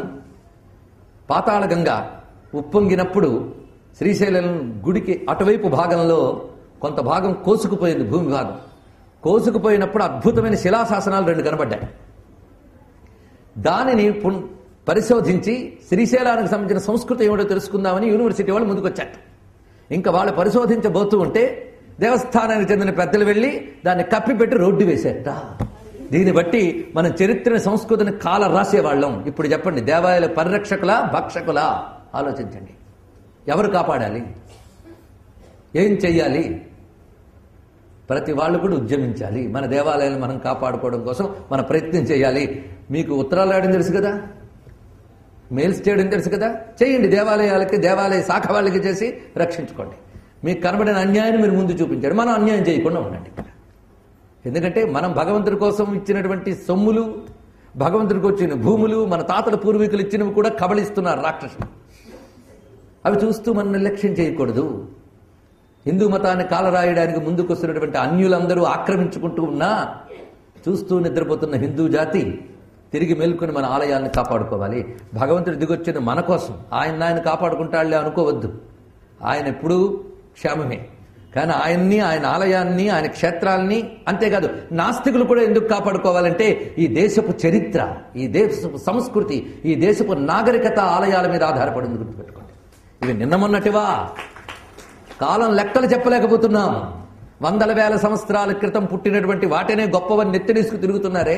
పాతాళగంగ ఉప్పొంగినప్పుడు శ్రీశైలం గుడికి అటువైపు భాగంలో కొంత భాగం కోసుకుపోయింది భూమి భాగం కోసుకుపోయినప్పుడు అద్భుతమైన శిలాశాసనాలు రెండు కనబడ్డాయి దానిని పున్- పరిశోధించి శ్రీశైలానికి సంబంధించిన సంస్కృతి ఏమిటో తెలుసుకుందామని యూనివర్సిటీ వాళ్ళు ముందుకొచ్చారు ఇంకా వాళ్ళు పరిశోధించబోతూ ఉంటే దేవస్థానానికి చెందిన పెద్దలు వెళ్ళి దాన్ని కప్పిపెట్టి రోడ్డు వేశారట దీన్ని బట్టి మనం చరిత్రని సంస్కృతిని కాల రాసేవాళ్ళం ఇప్పుడు చెప్పండి దేవాలయాల పరిరక్షకుల భక్షకుల ఆలోచించండి ఎవరు కాపాడాలి ఏం చెయ్యాలి ప్రతి వాళ్ళు కూడా ఉద్యమించాలి మన దేవాలయాలను మనం కాపాడుకోవడం కోసం మన ప్రయత్నం చేయాలి మీకు ఉత్తరాలు రాయడం తెలుసు కదా మెయిల్స్ చేయడం తెలుసు కదా చేయండి దేవాలయాలకి దేవాలయ శాఖ వాళ్ళకి చేసి రక్షించుకోండి మీకు కనబడిన అన్యాయాన్ని మీరు ముందు చూపించండి మనం అన్యాయం చేయకుండా ఉండండి ఇక్కడ ఎందుకంటే మనం భగవంతుడి కోసం ఇచ్చినటువంటి సొమ్ములు భగవంతుడికి వచ్చిన భూములు మన తాతల పూర్వీకులు ఇచ్చినవి కూడా కబళిస్తున్నారు రాక్షసులు అవి చూస్తూ మనం నిర్లక్ష్యం చేయకూడదు హిందూ మతాన్ని కాలరాయడానికి ముందుకు వస్తున్నటువంటి అన్యులందరూ ఆక్రమించుకుంటూ ఉన్నా చూస్తూ నిద్రపోతున్న హిందూ జాతి తిరిగి మేల్కొని మన ఆలయాలను కాపాడుకోవాలి భగవంతుడు దిగొచ్చిన మన కోసం ఆయన ఆయన కాపాడుకుంటాడులే అనుకోవద్దు ఆయన ఎప్పుడూ క్షేమమే కానీ ఆయన్ని ఆయన ఆలయాన్ని ఆయన క్షేత్రాల్ని అంతేకాదు నాస్తికులు కూడా ఎందుకు కాపాడుకోవాలంటే ఈ దేశపు చరిత్ర ఈ దేశపు సంస్కృతి ఈ దేశపు నాగరికత ఆలయాల మీద ఆధారపడింది గుర్తుపెట్టుకోండి ఇవి నిన్న మొన్నటివా కాలం లెక్కలు చెప్పలేకపోతున్నాం వందల వేల సంవత్సరాల క్రితం పుట్టినటువంటి వాటినే గొప్పవని నెత్తినేసుకు తిరుగుతున్నారే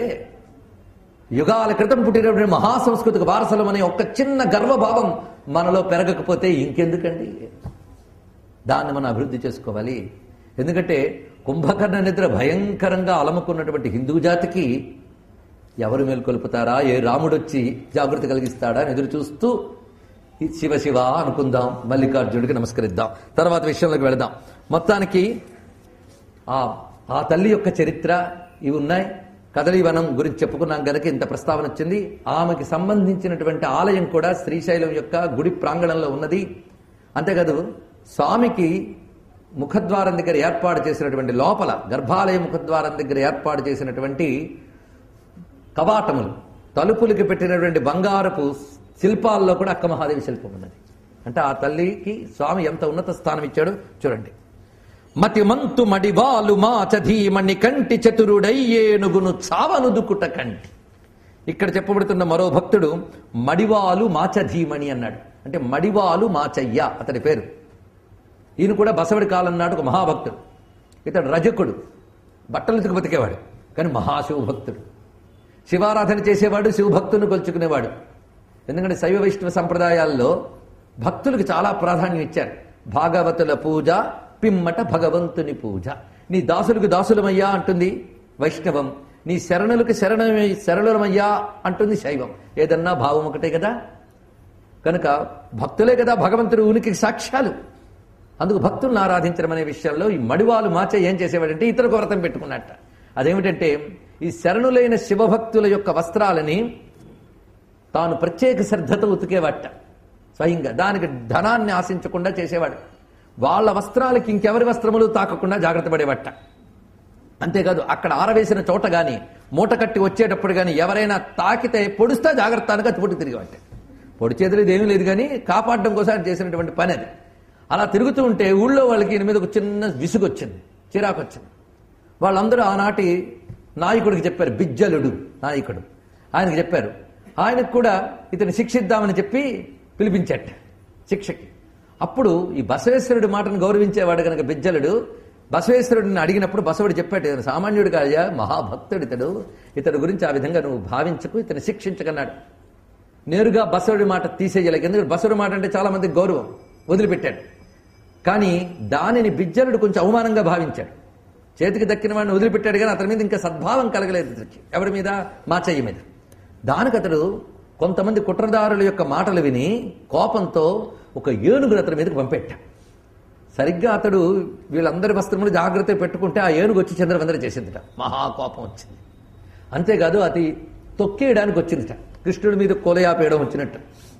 యుగాల క్రితం పుట్టినటువంటి మహాసంస్కృతిక వారసలం అనే ఒక్క చిన్న గర్వభావం మనలో పెరగకపోతే ఇంకెందుకండి దాన్ని మనం అభివృద్ధి చేసుకోవాలి ఎందుకంటే కుంభకర్ణ నిద్ర భయంకరంగా అలముకున్నటువంటి హిందూ జాతికి ఎవరు మేల్కొల్పుతారా ఏ రాముడొచ్చి జాగృతి కలిగిస్తాడా అని ఎదురు చూస్తూ ఈ శివ శివ అనుకుందాం మల్లికార్జునుడికి నమస్కరిద్దాం తర్వాత విషయంలోకి వెళదాం మొత్తానికి ఆ ఆ తల్లి యొక్క చరిత్ర ఇవి ఉన్నాయి కదలీవనం గురించి చెప్పుకున్నాం గనక ఇంత ప్రస్తావన వచ్చింది ఆమెకి సంబంధించినటువంటి ఆలయం కూడా శ్రీశైలం యొక్క గుడి ప్రాంగణంలో ఉన్నది అంతేకాదు స్వామికి ముఖద్వారం దగ్గర ఏర్పాటు చేసినటువంటి లోపల గర్భాలయ ముఖద్వారం దగ్గర ఏర్పాటు చేసినటువంటి కవాటములు తలుపులకి పెట్టినటువంటి బంగారపు శిల్పాల్లో కూడా అక్క మహాదేవి శిల్పం ఉన్నది అంటే ఆ తల్లికి స్వామి ఎంత ఉన్నత స్థానం ఇచ్చాడో చూడండి మతిమంతు మడివాలు మాచధీమణి కంటి చతురుడయ్యేనుగును చావనుదుకుట కంటి ఇక్కడ చెప్పబడుతున్న మరో భక్తుడు మడివాలు మాచధీమణి అన్నాడు అంటే మడివాలు మాచయ్య అతడి పేరు ఈయన కూడా బసవడి కాలం నాడు ఒక మహాభక్తుడు ఇతడు రజకుడు బట్టలు ఉతికి బతికేవాడు కానీ మహాశివభక్తుడు శివారాధన చేసేవాడు శివభక్తుని కొలుచుకునేవాడు ఎందుకంటే శైవ వైష్ణవ సంప్రదాయాల్లో భక్తులకు చాలా ప్రాధాన్యం ఇచ్చారు భాగవతుల పూజ పిమ్మట భగవంతుని పూజ నీ దాసులకు దాసులమయ్యా అంటుంది వైష్ణవం నీ శరణులకు శరణమై శరణులమయ్యా అంటుంది శైవం ఏదన్నా భావం ఒకటే కదా కనుక భక్తులే కదా భగవంతుడి ఉనికి సాక్ష్యాలు అందుకు భక్తులను ఆరాధించడం అనే విషయంలో ఈ మడివాలు మాచ ఏం చేసేవాడంటే ఇతరులకు వ్రతం పెట్టుకున్నట్ట అదేమిటంటే ఈ శరణులైన శివభక్తుల యొక్క వస్త్రాలని తాను ప్రత్యేక శ్రద్ధతో ఉతికేవాట స్వయంగా దానికి ధనాన్ని ఆశించకుండా చేసేవాడు వాళ్ళ వస్త్రాలకి ఇంకెవరి వస్త్రములు తాకకుండా జాగ్రత్త పడేవట అంతేకాదు అక్కడ ఆరవేసిన చోట గాని మూట కట్టి వచ్చేటప్పుడు గాని ఎవరైనా తాకితే పొడుస్తా జాగ్రత్త అనగా పొడి తిరిగేవాట పొడి చేతులు ఇదేమీ లేదు కానీ కాపాడడం కోసం ఆయన చేసినటువంటి పని అది అలా తిరుగుతూ ఉంటే ఊళ్ళో వాళ్ళకి ఈయన మీద ఒక చిన్న విసుగు వచ్చింది చిరాకు వచ్చింది వాళ్ళందరూ ఆనాటి నాయకుడికి చెప్పారు బిజ్జలుడు నాయకుడు ఆయనకి చెప్పారు ఆయనకు కూడా ఇతను శిక్షిద్దామని చెప్పి పిలిపించట శిక్షకి అప్పుడు ఈ బసవేశ్వరుడి మాటను గౌరవించేవాడు కనుక బిజ్జలుడు బసవేశ్వరుడిని అడిగినప్పుడు బసవుడు చెప్పాడు ఇతను సామాన్యుడు కాదయా మహాభక్తుడు ఇతడు ఇతడు గురించి ఆ విధంగా నువ్వు భావించకు ఇతను శిక్షించకన్నాడు నేరుగా బసవుడి మాట తీసేయలేక ఎందుకంటే బసవుడి మాట అంటే చాలా మందికి గౌరవం వదిలిపెట్టాడు కానీ దానిని బిజ్జలుడు కొంచెం అవమానంగా భావించాడు చేతికి దక్కిన వాడిని వదిలిపెట్టాడు కానీ అతని మీద ఇంకా సద్భావం కలగలేదు ఇతనికి ఎవరి మీద మాచయ్య మీద దానికి అతడు కొంతమంది కుట్రదారుల యొక్క మాటలు విని కోపంతో ఒక ఏనుగును అతని మీదకి పంపెట్టా సరిగ్గా అతడు వీళ్ళందరి వస్త్రములు జాగ్రత్తగా పెట్టుకుంటే ఆ ఏనుగు వచ్చి చంద్రవందన చేసిందిట మహాకోపం వచ్చింది అంతేకాదు అది తొక్కేయడానికి వచ్చిందిట కృష్ణుడి మీద కొలయాపేయడం వచ్చినట్టు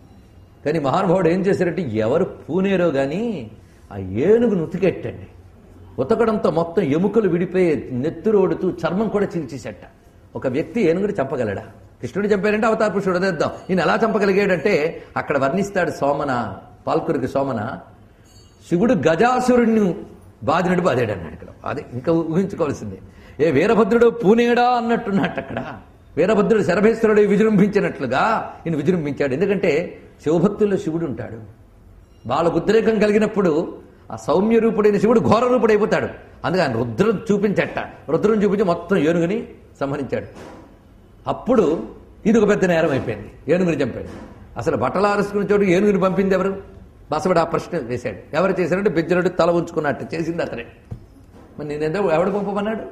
కానీ మహానుభావుడు ఏం చేశారంటే ఎవరు పూనేరో గాని ఆ ఏనుగును ఉతికెట్టండి ఉతకడంతో మొత్తం ఎముకలు విడిపోయి నెత్తురోడుతూ చర్మం కూడా చీల్చేసేట ఒక వ్యక్తి ఏనుగుని చంపగలడా కృష్ణుడు చంపాడంటే అవతార పురుషుడు వదిలేద్దాం ఈయన ఎలా చంపగలిగాడంటే అక్కడ వర్ణిస్తాడు సోమన పాల్కురికి సోమన శివుడు గజాసురుణ్ణి బాధినుడు బాధాడు అన్నాడు ఇక్కడ అదే ఇంకా ఊహించుకోవాల్సిందే ఏ వీరభద్రుడు పూనేడా అన్నట్టున్నట్టు అక్కడ వీరభద్రుడు శరభేశ్వరుడు విజృంభించినట్లుగా ఈయన విజృంభించాడు ఎందుకంటే శివభక్తుల్లో శివుడు ఉంటాడు వాళ్ళకు ఉద్రేకం కలిగినప్పుడు ఆ సౌమ్య రూపుడైన శివుడు ఘోర రూపుడైపోతాడు అందుకే ఆయన రుద్రం చూపించట రుద్రం చూపించి మొత్తం ఏనుగుని సంహరించాడు అప్పుడు ఇది ఒక పెద్ద నేరం అయిపోయింది ఏనుగుని చంపాడు అసలు బట్టలు ఆరుసుకున్న చోటు ఏనుగుని పంపింది ఎవరు బసవడు ఆ ప్రశ్న వేశాడు ఎవరు చేశారంటే బిజ్జనుడు తల ఉంచుకున్నట్టు చేసింది అతనే మరి నేనేదో ఎవడు పంపమన్నాడు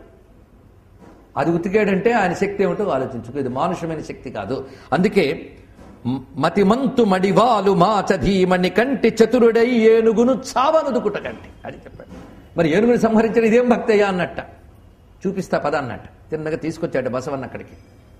అది ఉతికాడంటే ఆయన శక్తి ఏమిటో ఆలోచించుకో ఇది మానుషమైన శక్తి కాదు అందుకే మ- మతిమంతు మడివాలు మాచధీమణి కంటి చతురుడై ఏనుగును చావనుదుకుట కంటి అని చెప్పాడు మరి ఏనుగుని సంహరించిన ఇదేం భక్తయ్యా అన్నట్ట చూపిస్తా పద అన్నట్ట తిన్నగా తీసుకొచ్చాడు బసవన్న అక్కడికి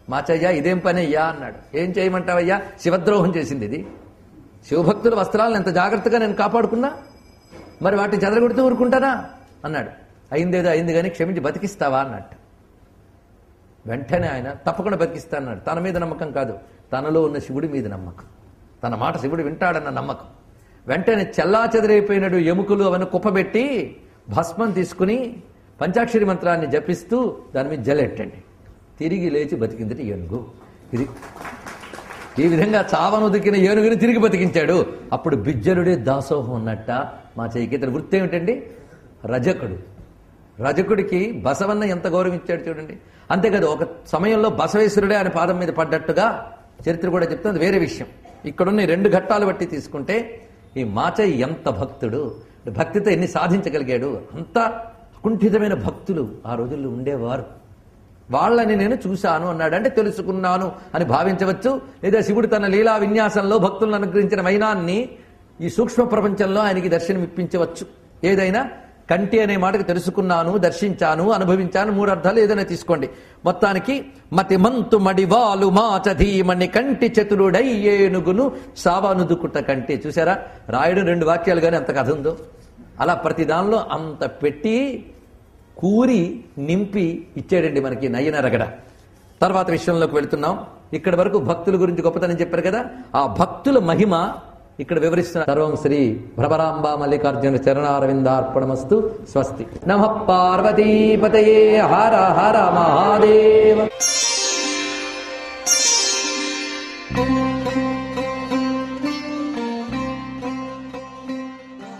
మాచయ్య ఇదేం పని అయ్యా అన్నాడు ఏం చేయమంటావయ్యా శివద్రోహం చేసింది ఇది శివభక్తుల వస్త్రాలను ఎంత జాగ్రత్తగా నేను కాపాడుకున్నా మరి వాటిని చెదరగొడుతూ ఊరుకుంటానా అన్నాడు అయిందేదో అయింది కానీ క్షమించి బతికిస్తావా అన్నట్టు వెంటనే ఆయన తప్పకుండా బతికిస్తా అన్నాడు తన మీద నమ్మకం కాదు తనలో ఉన్న శివుడి మీద నమ్మకం తన మాట శివుడు వింటాడన్న నమ్మకం వెంటనే చెల్లా చెదరైపోయినాడు ఎముకలు అవన్నీ కుప్పబెట్టి భస్మం తీసుకుని పంచాక్షరి మంత్రాన్ని జపిస్తూ దాని మీద జలెట్టండి తిరిగి లేచి బతికింది ఏనుగు ఇది ఈ విధంగా చావనుదికిన ఏనుగుని తిరిగి బతికించాడు అప్పుడు బిజ్జలుడే దాసోహం ఉన్నట్ట మా చెయ్యికి ఇతని వృత్తి ఏమిటండి రజకుడు రజకుడికి బసవన్న ఎంత గౌరవించాడు చూడండి అంతేకాదు ఒక సమయంలో బసవేశ్వరుడే ఆయన పాదం మీద పడ్డట్టుగా చరిత్ర కూడా చెప్తుంది వేరే విషయం ఇక్కడున్న ఈ రెండు ఘట్టాలు బట్టి తీసుకుంటే ఈ మాచయ్య ఎంత భక్తుడు భక్తితో ఎన్ని సాధించగలిగాడు అంత అకుంఠితమైన భక్తులు ఆ రోజుల్లో ఉండేవారు వాళ్ళని నేను చూశాను అన్నాడు అంటే తెలుసుకున్నాను అని భావించవచ్చు లేదా శివుడు తన లీలా విన్యాసంలో భక్తులను అనుగ్రహించిన వైనాన్ని ఈ సూక్ష్మ ప్రపంచంలో ఆయనకి దర్శనం ఇప్పించవచ్చు ఏదైనా కంటి అనే మాటకు తెలుసుకున్నాను దర్శించాను అనుభవించాను మూడు అర్థాలు ఏదైనా తీసుకోండి మొత్తానికి మతి మంతు మడివాలు మాచధీమణి కంటి చతురుడై ఏనుగును సావానుదుకుట కంటి చూసారా రాయడం రెండు వాక్యాలు కానీ అంత కథ ఉందో అలా ప్రతి దానిలో అంత పెట్టి కూరి నింపి ఇచ్చాడండి మనకి నయ్యన రగడ తర్వాత విషయంలోకి వెళుతున్నాం ఇక్కడి వరకు భక్తుల గురించి గొప్పతనం చెప్పారు కదా ఆ భక్తుల మహిమ ఇక్కడ వివరిస్తున్న సర్వం శ్రీ భ్రమరాంబ మల్లికార్జున చరణారవిందార్పణమస్తు స్వస్తి నమ పార్వతీపతయే హర హర మహాదేవ